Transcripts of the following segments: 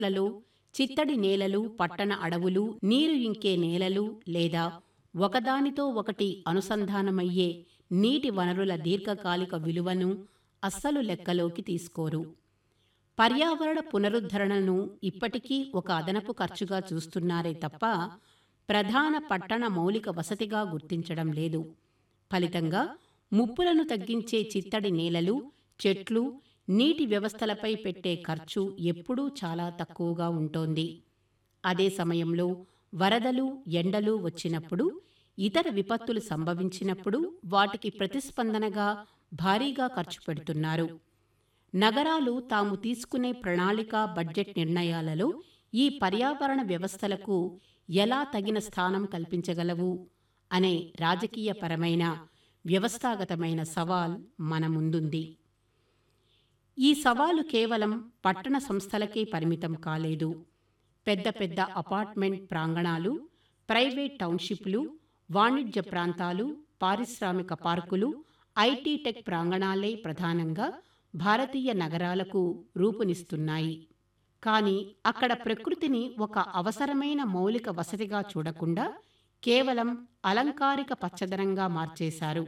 లలో చిత్తడి నేలలు పట్టణ అడవులు నీరు ఇంకే నేలలు లేదా ఒకదానితో ఒకటి అనుసంధానమయ్యే నీటి వనరుల దీర్ఘకాలిక విలువను అస్సలు లెక్కలోకి తీసుకోరు పర్యావరణ పునరుద్ధరణను ఇప్పటికీ ఒక అదనపు ఖర్చుగా చూస్తున్నారే తప్ప ప్రధాన పట్టణ మౌలిక వసతిగా గుర్తించడం లేదు ఫలితంగా ముప్పులను తగ్గించే చిత్తడి నేలలు చెట్లు నీటి వ్యవస్థలపై పెట్టే ఖర్చు ఎప్పుడూ చాలా తక్కువగా ఉంటోంది అదే సమయంలో వరదలు ఎండలు వచ్చినప్పుడు ఇతర విపత్తులు సంభవించినప్పుడు వాటికి ప్రతిస్పందనగా భారీగా ఖర్చు పెడుతున్నారు నగరాలు తాము తీసుకునే ప్రణాళిక బడ్జెట్ నిర్ణయాలలో ఈ పర్యావరణ వ్యవస్థలకు ఎలా తగిన స్థానం కల్పించగలవు అనే రాజకీయపరమైన వ్యవస్థాగతమైన సవాల్ మన ముందుంది ఈ సవాలు కేవలం పట్టణ సంస్థలకే పరిమితం కాలేదు పెద్ద పెద్ద అపార్ట్మెంట్ ప్రాంగణాలు ప్రైవేట్ టౌన్షిప్లు వాణిజ్య ప్రాంతాలు పారిశ్రామిక పార్కులు ఐటీ టెక్ ప్రాంగణాలే ప్రధానంగా భారతీయ నగరాలకు రూపునిస్తున్నాయి కానీ అక్కడ ప్రకృతిని ఒక అవసరమైన మౌలిక వసతిగా చూడకుండా కేవలం అలంకారిక పచ్చదనంగా మార్చేశారు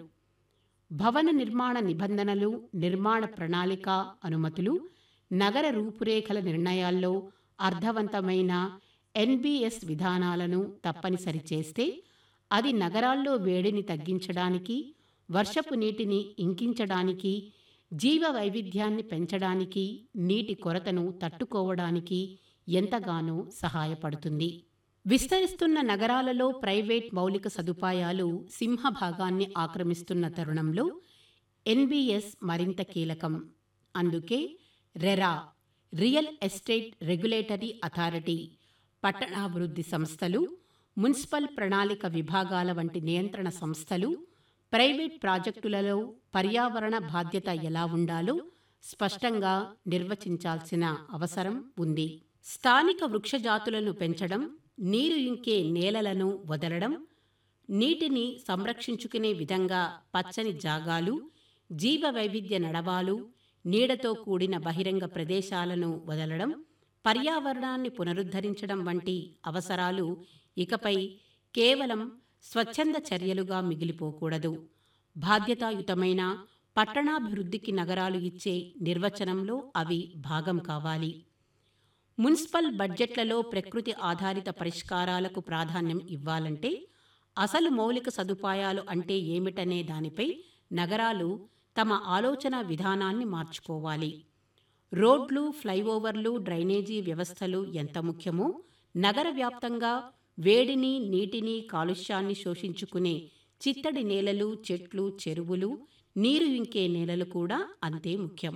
భవన నిర్మాణ నిబంధనలు నిర్మాణ ప్రణాళిక అనుమతులు నగర రూపురేఖల నిర్ణయాల్లో అర్థవంతమైన ఎన్బిఎస్ విధానాలను తప్పనిసరి చేస్తే అది నగరాల్లో వేడిని తగ్గించడానికి వర్షపు నీటిని ఇంకించడానికి జీవ వైవిధ్యాన్ని పెంచడానికి నీటి కొరతను తట్టుకోవడానికి ఎంతగానో సహాయపడుతుంది విస్తరిస్తున్న నగరాలలో ప్రైవేట్ మౌలిక సదుపాయాలు సింహభాగాన్ని ఆక్రమిస్తున్న తరుణంలో ఎన్బిఎస్ మరింత కీలకం అందుకే RERA real estate regulatory authority పట్టణాభివృద్ధి సంస్థలు మున్సిపల్ ప్రణాళిక విభాగాల వంటి నియంత్రణ సంస్థలు ప్రైవేట్ ప్రాజెక్టులలో పర్యావరణ బాధ్యత ఎలా ఉండాలో స్పష్టంగా నిర్వచించాల్సిన అవసరం ఉంది స్థానిక వృక్షజాతులను పెంచడం నీరు ఇంకే నేలలను వదలడం నీటిని సంరక్షించుకునే విధంగా పచ్చని జాగాలు జీవ వైవిధ్య నడవాలు నీడతో కూడిన బహిరంగ ప్రదేశాలను వదలడం పర్యావరణాన్ని పునరుద్ధరించడం వంటి అవసరాలు ఇకపై కేవలం స్వచ్ఛంద చర్యలుగా మిగిలిపోకూడదు బాధ్యతాయుతమైన పట్టణాభివృద్ధికి నగరాలు ఇచ్చే నిర్వచనంలో అవి భాగం కావాలి మున్సిపల్ బడ్జెట్లలో ప్రకృతి ఆధారిత పరిష్కారాలకు ప్రాధాన్యం ఇవ్వాలంటే అసలు మౌలిక సదుపాయాలు అంటే ఏమిటనే దానిపై నగరాలు తమ ఆలోచన విధానాన్ని మార్చుకోవాలి రోడ్లు ఫ్లైఓవర్లు డ్రైనేజీ వ్యవస్థలు ఎంత ముఖ్యమో నగర వ్యాప్తంగా వేడిని నీటిని కాలుష్యాన్ని శోషించుకునే చిత్తడి నేలలు చెట్లు చెరువులు నీరు ఇంకే నేలలు కూడా అంతే ముఖ్యం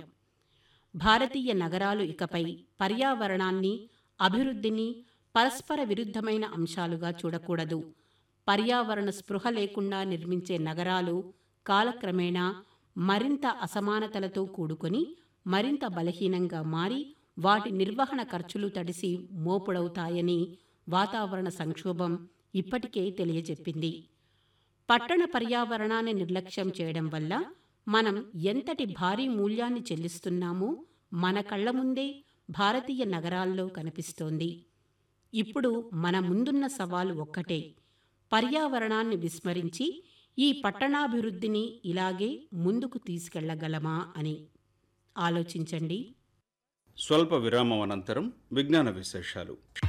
భారతీయ నగరాలు ఇకపై పర్యావరణాన్ని అభివృద్ధిని పరస్పర విరుద్ధమైన అంశాలుగా చూడకూడదు పర్యావరణ స్పృహ లేకుండా నిర్మించే నగరాలు కాలక్రమేణా మరింత అసమానతలతో కూడుకొని మరింత బలహీనంగా మారి వాటి నిర్వహణ ఖర్చులు తడిసి మోపుడవుతాయని వాతావరణ సంక్షోభం ఇప్పటికే తెలియజెప్పింది పట్టణ పర్యావరణాన్ని నిర్లక్ష్యం చేయడం వల్ల మనం ఎంతటి భారీ మూల్యాన్ని చెల్లిస్తున్నామో మన కళ్ల ముందే భారతీయ నగరాల్లో కనిపిస్తోంది ఇప్పుడు మన ముందున్న సవాలు ఒక్కటే పర్యావరణాన్ని విస్మరించి ఈ పట్టణాభివృద్ధిని ఇలాగే ముందుకు తీసుకెళ్లగలమా అని ఆలోచించండి స్వల్ప విరామం అనంతరం విజ్ఞాన విశేషాలు